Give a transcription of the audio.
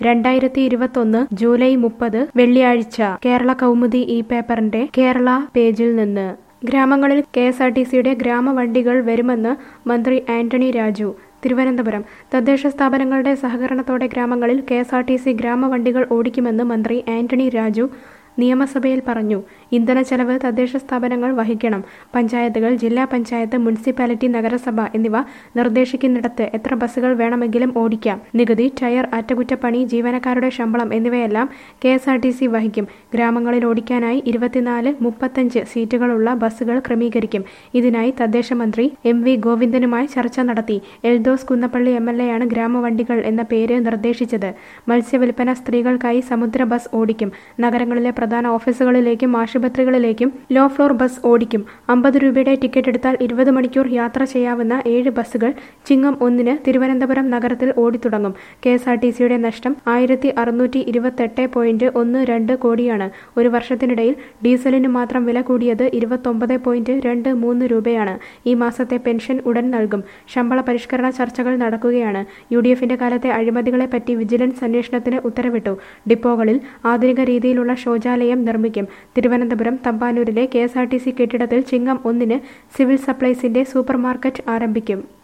രണ്ടായിരത്തി ഇരുപത്തൊന്ന് ജൂലൈ മുപ്പത് വെള്ളിയാഴ്ച കേരള കൗമുദി ഈ പേപ്പറിന്റെ കേരള പേജിൽ നിന്ന് ഗ്രാമങ്ങളിൽ കെ എസ് ആർ ടി സിയുടെ ഗ്രാമവണ്ടികൾ വരുമെന്ന് മന്ത്രി ആന്റണി രാജു തിരുവനന്തപുരം തദ്ദേശ സ്ഥാപനങ്ങളുടെ സഹകരണത്തോടെ ഗ്രാമങ്ങളിൽ K S R T C ഗ്രാമവണ്ടികൾ ഓടിക്കുമെന്ന് മന്ത്രി ആന്റണി രാജു നിയമസഭയിൽ പറഞ്ഞു ഇന്ധന ചെലവ് തദ്ദേശ സ്ഥാപനങ്ങൾ വഹിക്കണം പഞ്ചായത്തുകൾ ജില്ലാ പഞ്ചായത്ത് മുനിസിപ്പാലിറ്റി നഗരസഭ എന്നിവ നിർദ്ദേശിക്കുന്നിടത്ത് എത്ര ബസ്സുകൾ വേണമെങ്കിലും ഓടിക്കാം നികുതി ടയർ അറ്റകുറ്റപ്പണി ജീവനക്കാരുടെ ശമ്പളം എന്നിവയെല്ലാം K S R T C വഹിക്കും ഗ്രാമങ്ങളിൽ ഓടിക്കാനായി ഇരുപത്തിനാല് മുപ്പത്തഞ്ച് സീറ്റുകളുള്ള ബസ്സുകൾ ക്രമീകരിക്കും ഇതിനായി തദ്ദേശ മന്ത്രി എം വി ഗോവിന്ദനുമായി ചർച്ച നടത്തി എൽദോസ് കുന്നപ്പള്ളി എം എൽ എയാണ് ഗ്രാമവണ്ടികൾ എന്ന പേര് നിർദ്ദേശിച്ചത് മത്സ്യവില്പന സ്ത്രീകൾക്കായി സമുദ്ര ബസ് ഓടിക്കും നഗരങ്ങളിലെ പ്രധാന ഓഫീസുകളിലേക്കും ആശുപത്രികളിലേക്കും ലോ ഫ്ലോർ ബസ് ഓടിക്കും അമ്പത് രൂപയുടെ ടിക്കറ്റ് എടുത്താൽ ഇരുപത് മണിക്കൂർ യാത്ര ചെയ്യാവുന്ന ഏഴ് ബസ്സുകൾ ചിങ്ങം ഒന്നിന് തിരുവനന്തപുരം നഗരത്തിൽ ഓടിത്തുടങ്ങും കെ എസ് ആർ ടി സിയുടെ നഷ്ടം ആയിരത്തി അറുന്നൂറ്റി ഇരുപത്തെട്ട് പോയിന്റ് ഒന്ന് രണ്ട് കോടിയാണ് ഒരു വർഷത്തിനിടയിൽ ഡീസലിന് മാത്രം വില കൂടിയത് ഇരുപത്തൊമ്പത് പോയിന്റ് രണ്ട് മൂന്ന് രൂപയാണ് ഈ മാസത്തെ പെൻഷൻ ഉടൻ നൽകും ശമ്പള പരിഷ്കരണ ചർച്ചകൾ നടക്കുകയാണ് യു ഡി എഫിന്റെ കാലത്തെ അഴിമതികളെപ്പറ്റി വിജിലൻസ് അന്വേഷണത്തിന് ഉത്തരവിട്ടു ഡിപ്പോകളിൽ ആധുനിക രീതിയിലുള്ള ശൗചാലയം നിർമ്മിക്കും തിരുവനന്തപുരം തമ്പാനൂരിലെ K S R T C കെട്ടിടത്തിൽ ചിങ്ങം ഒന്നിന് സിവിൽ സപ്ലൈസിന്റെ സൂപ്പർ മാർക്കറ്റ് ആരംഭിക്കും